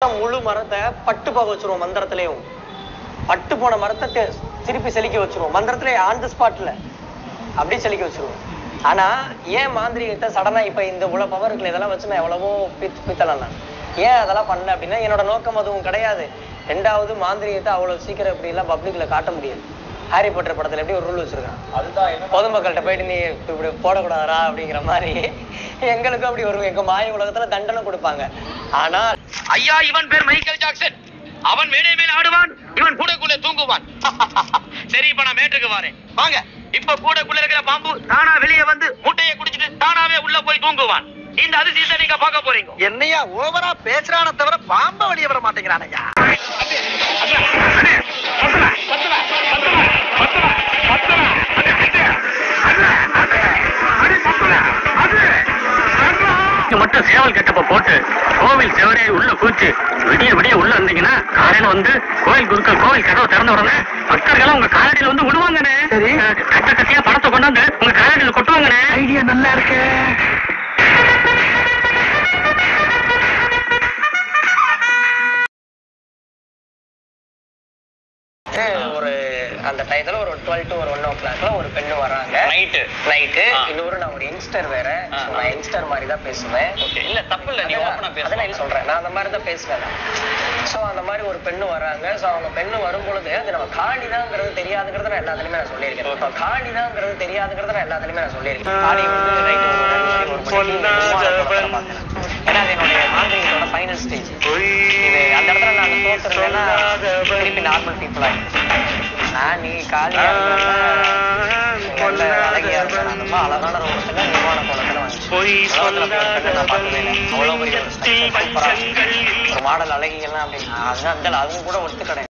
மொத்தம் முழு மரத்தை பட்டு போக வச்சிருவோம் மந்திரத்திலையும் பட்டு போன மரத்தை தி- திருப்பி செழிக்க வச்சிருவோம் மந்திரத்திலே ஆன் த ஸ்பாட்ல அப்படியே செழிக்க வச்சிருவோம் ஆனா ஏன் மாந்திரிகத்தை சடனா இப்ப இந்த இவ்வளவு பவர் இருக்குல்ல இதெல்லாம் வச்சு நான் எவ்வளவோ பித் பித்தலாம் நான் ஏன் அதெல்லாம் பண்ணல அப்படின்னா என்னோட நோக்கம் அதுவும் கிடையாது ரெண்டாவது மாந்திரிகத்தை அவ்வளவு சீக்கிரம் இப்படி எல்லாம் பப்ளிக்ல காட்ட முடியாது ஹாரி பாட்டர் படத்துல எப்படி ஒரு ரூல் வச்சிருக்கான் அதுதான் என்ன பொதுமக்கள்கிட்ட போயிட்டு நீ இப்படி போடக்கூடாதா அப்படிங்கிற மாதிரி எங்களுக்கும் அப்படி ஒரு எங்க மாய உலகத்துல தண்டனை கொடுப்பாங்க ஆனா ஐயா இவன் பேர் மைக்கேல் ஜாக்சன் அவன் மேடை மேல் ஆடுவான் இவன் கூடைக்குள்ளே தூங்குவான் சரி இப்ப நான் மேட்டுக்கு வரேன் வாங்க இப்ப கூடைக்குள்ள இருக்கிற பாம்பு தானா வெளியே வந்து முட்டையை குடிச்சிட்டு தானாவே உள்ள போய் தூங்குவான் இந்த அதிசயத்தை நீங்க பார்க்க போறீங்க என்னையா ஓவரா பேசுறான தவிர பாம்ப வெளியே வர மாட்டேங்கிறானையா மட்டும் சேவல் கட்டப்ப போட்டு கோவில் செவரே உள்ள கூச்சு விடிய விடிய உள்ள இருந்தீங்கன்னா காலையில வந்து கோவில் குருக்கள் கோவில் கதவை திறந்த உடனே பக்தர்கள் உங்க காலடியில வந்து விடுவாங்கண்ணே சரி. அஹ், கட்ட கட்டியா பணத்தை கொண்டாந்து உங்க காலடியில கொட்டுவாங்கண்ணே ஐடியா நல்லா இருக்கு ஒரு அந்த டயத்துல ஒரு டுவெல் டு ஒரு ஒன் ஓ கிளாக்ல ஒரு பெண்ணு வராங்க நைட்டு நைட்டு ஆ. இன்னொரு நான் ஒரு யங்ஸ்டர் வேற ஆ, So, ஆ. நான் யங்ஸ்டர் மாதிரி தான் பேசுவேன் ஓகே இல்ல தப்பு இல்ல நீ ஓப்பனா அதான் அதான் நான் சொல்றேன் நான் அந்த மாதிரி தான் பேசுவேன் ஸோ அந்த மாதிரி ஒரு பெண்ணு வராங்க ஸோ அவங்க பெண்ணு வரும் பொழுது அது நம்ம காளிதாங்கிறது தெரியாதுங்கிறத நான் எல்லாத்துலயுமே நான் சொல்லியிருக்கேன் இப்போ காளிதாங்கிறது தெரியாதுங்கிறத நான் எல்லாத்துலயுமே நான் சொல்லியிருக்கேன் காளி வந்து night ஒரு ரெண்டு மணி, ஒரு மணிக்கு விமானத்துல பார்த்தேன். ஏன்னா அது என்னுடைய மாந்திரிகத்தோட ஃபைனல் ஸ்டேஜ் இது அந்த இடத்துல நான் தோத்துருந்தேன்னா திருப்பி நார்மல் பீப்புள் ஆகிடும் நான் நீ காளியா இருந்தா நல்ல அழகியா இருந்தா நான் ரொம்ப அழகான ரூபத்துல நிர்வாண கோலத்துல வந்துச்சு உலகத்துல அப்படி ஒரு பெண்ணை நான் பார்த்ததே இல்லை அவ்வளவு பெரிய ஒரு structure, super ஆ. ஒரு மாடல் அழகிகள்லாம் அப்படின்னு அது அந்த அவங்க கூட ஒத்து கிடையாது